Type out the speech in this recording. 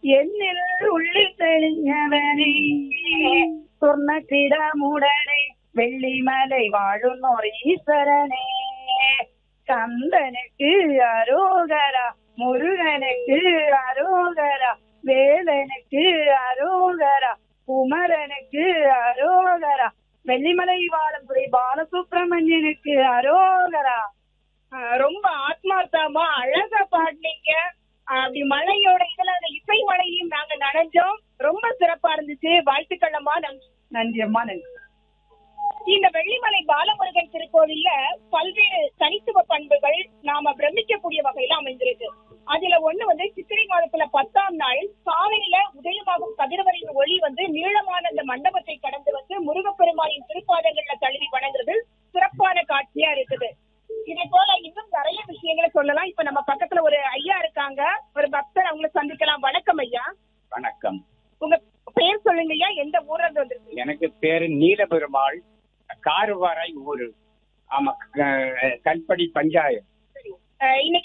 என்னில் உள்ளி தெளிഞ്ഞவனே சொர்ணக்கிடமுடனே வெள்ளிமலை வாழும் ஈஸ்வரனே கந்தனுக்கு அரோகரா முருகனுக்கு அரோகரா வேலனுக்கு அரோகரா குமரனுக்கு அரோகரா வெள்ளிமலை வாழும் துறை பாலசுப்ரமணியனுக்கு அரோகரா ஆஹ் ரொம்ப ஆத்மார்த்தமா அழகா பாடினீங்க அப்படி மழையோட இதுல அந்த இசை மழையும் நாங்க நனைஞ்சோம் ரொம்ப சிறப்பா இருந்துச்சு வாழ்த்துக்கள் அம்மா நன்றி நன்றி அம்மா நன்றி இந்த வெள்ளிமலை பாலமுருகன் திருக்கோவில்ல பல்வேறு தனித்துவ பண்புகள் நாம பிரமிக்கக்கூடிய வகையில அமைந்திருக்கு அதுல ஒண்ணு வந்து சித்திரை மாதத்துல பத்தாம் நாள் காலையில உதயமாகும் கதிரவரின் ஒளி வந்து நீளமான அந்த மண்டபத்தை கடந்து வந்து முருகப்பெருமானின் திருப்பாதங்கள்ல தழுவி வணங்குறது சிறப்பான காட்சியா இருக்குது இதே போல இன்னும் நிறைய விஷயங்களை சொல்லலாம் இப்ப நம்ம பக்கத்துல ஒரு ஐயா இருக்காங்க ஒரு பக்தர் அவங்கள சந்திக்கலாம் வணக்கம் ஐயா வணக்கம் உங்க பேர் சொல்லுங்க ஐயா எந்த ஊர்ல இருந்து வந்திருக்கீங்க எனக்கு பேரு நீலபெருமாள் காருவாரை ஊரு ஆமா க- கல்படி பஞ்சாயத்து அஹ் இன்னைக்கு